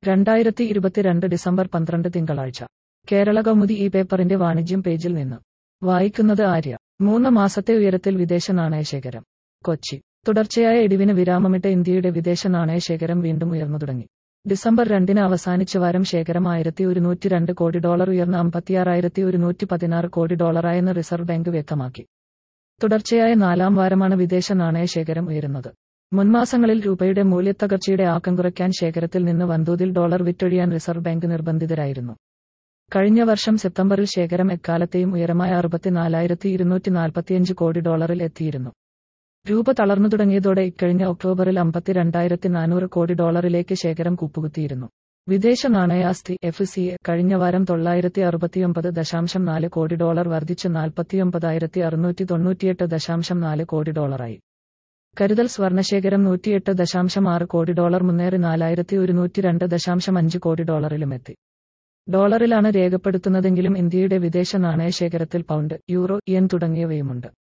രണ്ടായിരത്തി ഇരുപത്തിരണ്ട് ഡിസംബർ പന്ത്രണ്ട് തിങ്കളാഴ്ച കേരള കൗമുദി ഈ പേപ്പറിന്റെ വാണിജ്യം പേജിൽ നിന്ന് വായിക്കുന്നത് ആര്യ മൂന്ന് മാസത്തെ ഉയരത്തിൽ വിദേശ നാണയശേഖരം കൊച്ചി തുടർച്ചയായ ഇടിവിന് വിരാമമിട്ട ഇന്ത്യയുടെ വിദേശ നാണയശേഖരം വീണ്ടും ഉയർന്നു തുടങ്ങി ഡിസംബർ രണ്ടിന് അവസാനിച്ച വാരം ശേഖരം ആയിരത്തി ഒരുന്നൂറ്റി രണ്ട് കോടി ഡോളർ ഉയർന്ന് അമ്പത്തിയാറായിരത്തി ഒരുന്നൂറ്റി പതിനാറ് കോടി ഡോളറായെന്ന് റിസർവ് ബാങ്ക് വ്യക്തമാക്കി തുടർച്ചയായ നാലാം വാരമാണ് വിദേശ നാണയശേഖരം ഉയരുന്നത് മുൻമാസങ്ങളിൽ രൂപയുടെ മൂല്യത്തകർച്ചയുടെ ആക്കം കുറയ്ക്കാൻ ശേഖരത്തിൽ നിന്ന് വൻതോതിൽ ഡോളർ വിറ്റൊഴിയാൻ റിസർവ് ബാങ്ക് നിർബന്ധിതരായിരുന്നു കഴിഞ്ഞ വർഷം സെപ്റ്റംബറിൽ ശേഖരം എക്കാലത്തെയും ഉയരമായ അറുപത്തിനാലായിരത്തി ഇരുന്നൂറ്റി നാൽപ്പത്തിയഞ്ച് കോടി ഡോളറിൽ എത്തിയിരുന്നു രൂപ തളർന്നു തുടങ്ങിയതോടെ ഇക്കഴിഞ്ഞ ഒക്ടോബറിൽ അമ്പത്തിരണ്ടായിരത്തി നാനൂറ് കോടി ഡോളറിലേക്ക് ശേഖരം കൂപ്പുകുത്തിയിരുന്നു വിദേശ നാണയാസ്തി എഫ് സി എ കഴിഞ്ഞ വാരം തൊള്ളായിരത്തി അറുപത്തിയൊമ്പത് ദശാംശം നാല് കോടി ഡോളർ വർദ്ധിച്ച് നാൽപ്പത്തിയൊമ്പതായിരത്തി അറുന്നൂറ്റി തൊണ്ണൂറ്റിയെട്ട് ദശാംശം നാല് കോടി ഡോളറായി കരുതൽ സ്വർണശേഖരം നൂറ്റിയെട്ട് ദശാംശം ആറ് കോടി ഡോളർ മുന്നേറി നാലായിരത്തി ഒരുന്നൂറ്റി രണ്ട് ദശാംശം അഞ്ച് കോടി ഡോളറിലുമെത്തി ഡോളറിലാണ് രേഖപ്പെടുത്തുന്നതെങ്കിലും ഇന്ത്യയുടെ വിദേശ നാണയശേഖരത്തിൽ പൗണ്ട് യൂറോ യെൻ തുടങ്ങിയവയുമുണ്ട്